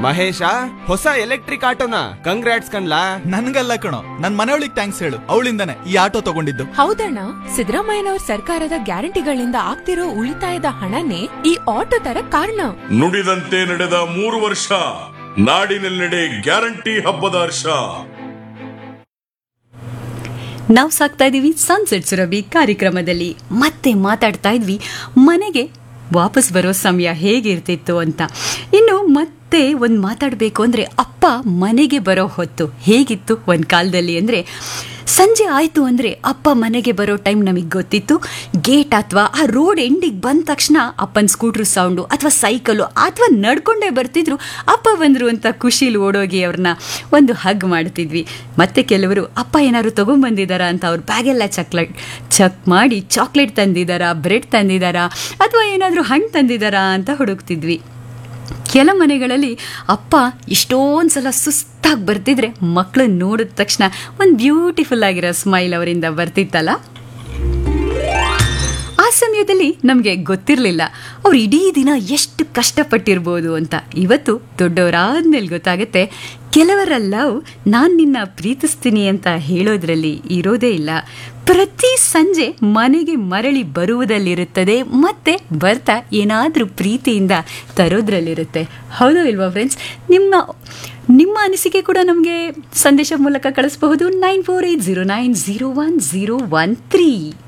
ಮಹೇಶ ಹೊಸ electric ಆಟೋನ congrats ಕಣ್ಲಾ ನನ್ಗಲ್ಲ ಕಣೋ ನನ್ ಮನೆಯೊಳಗ್ ಥ್ಯಾಂಕ್ಸ್ ಹೇಳು ಅವಳಿಂದಾನೆ ಈ ಆಟೋ ತಗೊಂಡಿದ್ದು ಹೌದಣ್ಣ ಸಿದ್ದರಾಮಯ್ಯನವ್ರ ಸರ್ಕಾರದ ಗ್ಯಾರಂಟಿಗಳಿಂದ ಆಗ್ತಿರೋ ಉಳಿತಾಯದ ಹಣನೇ ಈ ಆಟೋ ತರ ಕಾರಣ ನುಡಿದಂತೆ ನಡೆದ ಮೂರು ವರ್ಷ ನಾಡಿನೆಲ್ಲೆಡೆ ಗ್ಯಾರಂಟಿ ಹಬ್ಬದ ಹರ್ಷ ನಾವು ಸಾಕ್ತಾ ಇದೀವಿ ಸನ್ಸೆಟ್ ಸುರಭಿ ಕಾರ್ಯಕ್ರಮದಲ್ಲಿ ಮತ್ತೆ ಮಾತಾಡ್ತಾ ಇದ್ವಿ ಮನೆಗೆ ವಾಪಸ್ ಬರೋ ಸಮಯ ಹೇಗಿರ್ತಿತ್ತು ಅಂತ ಇನ್ನು ಮತ್ತೆ ಒಂದು ಮಾತಾಡಬೇಕು ಅಂದರೆ ಅಪ್ಪ ಮನೆಗೆ ಬರೋ ಹೊತ್ತು ಹೇಗಿತ್ತು ಒಂದು ಕಾಲದಲ್ಲಿ ಅಂದರೆ ಸಂಜೆ ಆಯಿತು ಅಂದರೆ ಅಪ್ಪ ಮನೆಗೆ ಬರೋ ಟೈಮ್ ನಮಗೆ ಗೊತ್ತಿತ್ತು ಗೇಟ್ ಅಥವಾ ಆ ರೋಡ್ ಎಂಡಿಗೆ ಬಂದ ತಕ್ಷಣ ಅಪ್ಪನ ಸ್ಕೂಟ್ರ್ ಸೌಂಡು ಅಥವಾ ಸೈಕಲು ಅಥವಾ ನಡ್ಕೊಂಡೇ ಬರ್ತಿದ್ರು ಅಪ್ಪ ಬಂದರು ಅಂತ ಖುಷಿಲಿ ಓಡೋಗಿ ಅವ್ರನ್ನ ಒಂದು ಹಗ್ ಮಾಡ್ತಿದ್ವಿ ಮತ್ತೆ ಕೆಲವರು ಅಪ್ಪ ಏನಾದ್ರು ತೊಗೊಂಬಂದಿದ್ದಾರಾ ಅಂತ ಅವ್ರ ಬ್ಯಾಗೆಲ್ಲ ಚಕ್ಲೇಟ್ ಚೆಕ್ ಮಾಡಿ ಚಾಕ್ಲೇಟ್ ತಂದಿದ್ದಾರಾ ಬ್ರೆಡ್ ತಂದಿದ್ದಾರಾ ಅಥವಾ ಏನಾದರೂ ಹಣ್ಣು ತಂದಿದ್ದಾರಾ ಅಂತ ಹುಡುಕ್ತಿದ್ವಿ ಕೆಲ ಮನೆಗಳಲ್ಲಿ ಅಪ್ಪ ಎಷ್ಟೊಂದು ಸಲ ಸುಸ್ತಾಗಿ ಬರ್ತಿದ್ರೆ ಮಕ್ಕಳು ನೋಡಿದ ತಕ್ಷಣ ಒಂದು ಬ್ಯೂಟಿಫುಲ್ ಆಗಿರೋ ಸ್ಮೈಲ್ ಅವರಿಂದ ಬರ್ತಿತ್ತಲ್ಲ ಆ ಸಮಯದಲ್ಲಿ ನಮಗೆ ಗೊತ್ತಿರಲಿಲ್ಲ ಅವ್ರು ಇಡೀ ದಿನ ಎಷ್ಟು ಕಷ್ಟಪಟ್ಟಿರ್ಬೋದು ಅಂತ ಇವತ್ತು ದೊಡ್ಡವರಾದ್ಮೇಲೆ ಗೊತ್ತಾಗುತ್ತೆ ಕೆಲವರ ಲವ್ ನಾನು ನಿನ್ನ ಪ್ರೀತಿಸ್ತೀನಿ ಅಂತ ಹೇಳೋದ್ರಲ್ಲಿ ಇರೋದೇ ಇಲ್ಲ ಪ್ರತಿ ಸಂಜೆ ಮನೆಗೆ ಮರಳಿ ಬರುವುದಲ್ಲಿರುತ್ತದೆ ಮತ್ತೆ ಬರ್ತಾ ಏನಾದರೂ ಪ್ರೀತಿಯಿಂದ ತರೋದ್ರಲ್ಲಿರುತ್ತೆ ಹೌದೋ ಇಲ್ವಾ ಫ್ರೆಂಡ್ಸ್ ನಿಮ್ಮ ನಿಮ್ಮ ಅನಿಸಿಕೆ ಕೂಡ ನಮಗೆ ಸಂದೇಶ ಮೂಲಕ ಕಳಿಸಬಹುದು nine four eight zero nine zero one zero one three